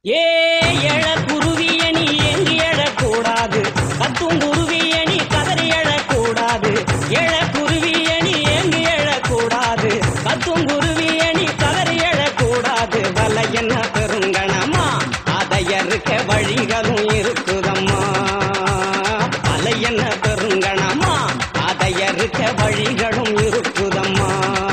ஏ எழ குருவிய நீ எங்கு எழக்கூடாது கத்தும் குருவிய நீ கதறி எழக்கூடாது எழ குருவிய நீ எங்கு எழக்கூடாது கத்தும் குருவிய நீ கதறி எழக்கூடாது வலை என்ன பெருங்கணமா அதை அறுக்க வழிகளும் இருக்குதம்மா வலை என்ன பெருங்கணமா அதை அறுக்க வழிகளும் இருக்குதம்மா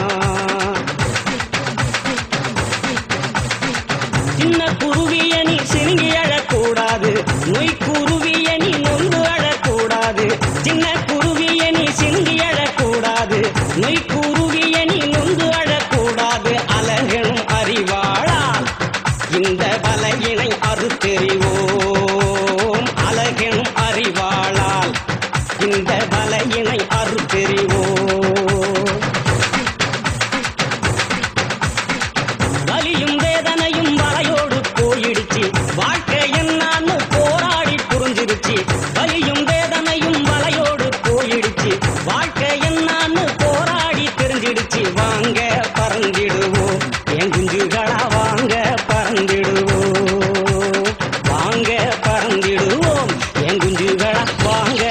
சின்ன குருவிய நீ சினுங்கி அழக்கூடாது நொய் குருவிய நீ நொந்து அழக்கூடாது சின்ன குருவிய நீ சினுங்கி அழக்கூடாது நொய் குருவிய நீ நொந்து அழக்கூடாது அலகனும் அறிவாளால் இந்த வலையினை அறுத்தெறிவோம் அலகனும் அறிவாளால் இந்த வலையினை அறுத்தெறிவோம் வலியும் வேதனையும் வலையோடு போயிடுச்சு வாழ்க்கை என்னான்னு போராடி புரிஞ்சிருச்சு வலியும் வேதனையும் வலையோடு போயிடுச்சு வாழ்க்கை என்னான்னு போராடி தெரிஞ்சிடுச்சு வாங்க பறந்திடுவோம் என் குஞ்சுகளா வாங்க பறந்திடுவோம் வாங்க பறந்திடுவோம் என் குஞ்சுகளா வாங்க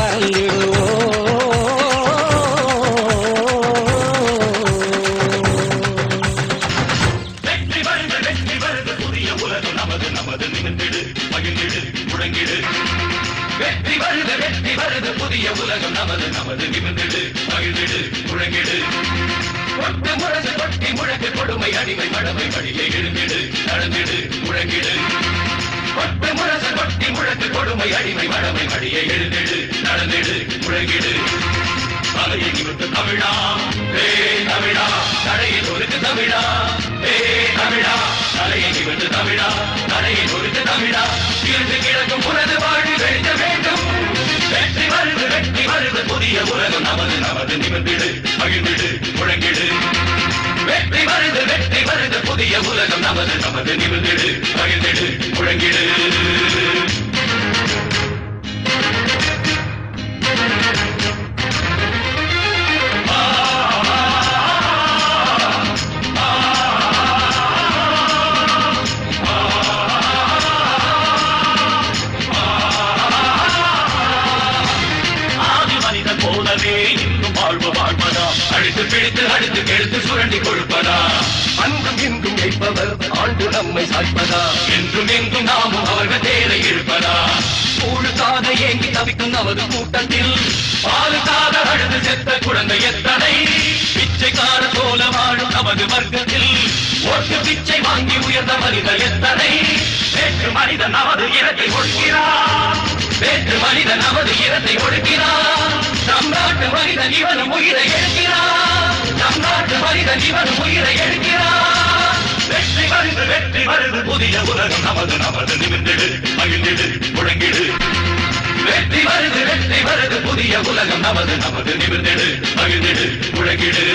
பறந்திடுவோம் வெற்றி வருது வெற்றி வருது புதிய உலகம் நமது நமது நிமிர்ந்திடு மகிழ்ந்திடு முழங்கிடு வெற்றி வருது வெற்றி வருது புதிய உலகம் நமது நமது நிமிர்ந்திடு மகிழ்ந்திடு முழங்கிடு கொட்டு முழங்கு கொட்டி முழங்கு கொடுமை அடிமை மடமை வழியை எழுந்திடு நடந்திடு முழங்கிடு கொட்டு முழங்கு கொட்டி முழங்கு கொடுமை அடிமை மடமை வழியை எழுந்திடு நடந்திடு முழங்கிடு தலையை நிமிர்ந்து தமிழா ஏ தமிழா தடையில் ஒருக்கு தமிழா ஏ தமிழா தலையை நிமிர்ந்து தமிழா தடையில் ஒருக்கு தமிழா இருந்து கிடக்கும் உனது வாழ்வு வெடிக்க வேண்டும் வெற்றி வருது வெற்றி வருது புதிய உலகம் நமது நமது நிமிர்ந்திடு மகிழ்ந்திடு முழங்கிடு வெற்றி வருது வெற்றி வருது புதிய உலகம் நமது நமது நிமிர்ந்திடு மகிழ்ந்திடு முழங்கிடு ஆதி மனிதன் போலவே இன்னும் வாழ்வு வாழ்வதா அடித்து பிடித்து அடித்து கெடுத்து சுரண்டி கொடுப்பதா அன்றும் இன்றும் கேட்பவர் ஆண்டு நம்மை சாய்ப்பதா என்றும் எங்கும் நாமும் அவர்கள் தேரை இருப்பதா ஊழுக்காக ஏங்கி தவிக்கும் நமது கூட்டத்தில் பாலுக்காக அழுது செத்த குழந்தை எத்தனை பிச்சைக்கார போல வாழும் நமது வர்க்கத்தில் ஓட்டு பிச்சை வாங்கி உயர்ந்த மனிதர் எத்தனை வேற்று மனிதன் நமது இனத்தை ஒடுக்கிறான் வேற்று மனிதன் நமது இனத்தை ஒடுக்கிறான் நம் நாட்டு மனிதன் இவனும் உயிரை எடுக்கிறான் நம் நாட்டு மனிதன் இவனும் உயிரை எடுக்கிறான் வெற்றி வருது வெற்றி வருது புதிய உலகம் நமது நமது நிமிர்ந்திடு மகிழ்ந்திடு முழங்கிடு வெற்றி வருது வெற்றி வருது புதிய உலகம் நமது நமது நிமிர்ந்திடு மகிழ்ந்திடு முழங்கிடு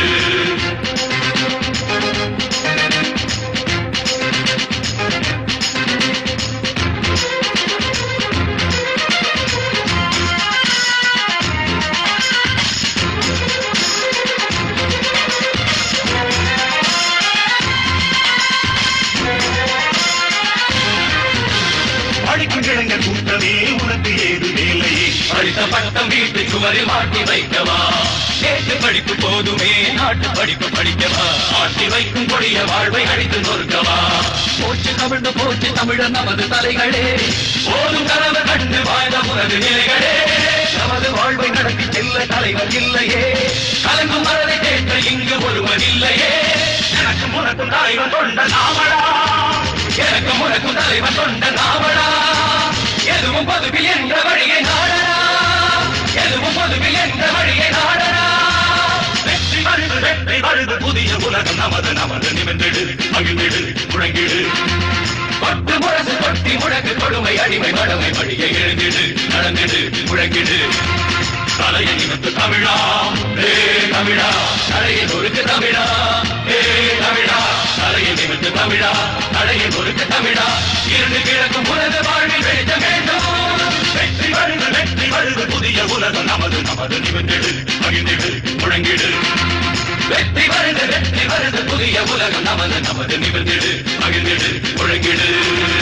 படிக்கும் இளைஞர் கூட்டமே உனக்கு ஏது வேலை படித்த பட்டம் வீட்டு சுவரில் மாட்டி வைக்கவா கேட்டு படிப்பு போதுமே நாட்டு படிப்பு படிக்கவா ஆட்டி வைக்கும் கொடிய வாழ்வை அடித்து நொறுக்கவா போச்சு கவிழ்ந்து போச்சு தமிழர் நமது தலைகளே போதும் கனவு கண்டு வாழ்ந்த உனது நிலைகளே நமது வாழ்வை நடத்தி செல்ல தலைவர் இல்லையே கலங்கும் மனதை கேட்ட இங்கு ஒருவன் இல்லையே எனக்கும் உனக்கும் தலைவன் கொண்ட நாமடா எனக்கும் உனக்கும் தலைவன் கொண்ட நாமடா எதுவும் பதுவில் என்ற வழியை நாடடா எதுவும் பதுவில் என்ற வழியை நாடடா வெற்றி வருது வெற்றி வருது புதிய உலகம் நமது நமது நிமிர்ந்திடு மகிழ்ந்திடு முழங்கிடு கொட்டு முரசு கொட்டி முழக்கு கொடுமை அடிமை மடமை வழியை எழுந்திடு நடந்திடு முழங்கிடு தலையை நிமித்து தமிழா ஏ தமிழா தலையை நொறுக்கு தமிழா ஏ தமிழா தலையை நிமித்து தமிழா தலையை நொறுக்கு தமிழா இருந்து கிழக்கும் உனது வாழ்வில் வெடிக்க வேண்டும் வெற்றி வருது வெற்றி வருது புதிய உலகம் நமது நமது நிமிர்ந்திடு மகிழ்ந்திடு முழங்கிடு வெற்றி வருது வெற்றி வருது புதிய உலகம் நமது நமது நிமிர்ந்திடு மகிழ்ந்திடு முழங்கிடு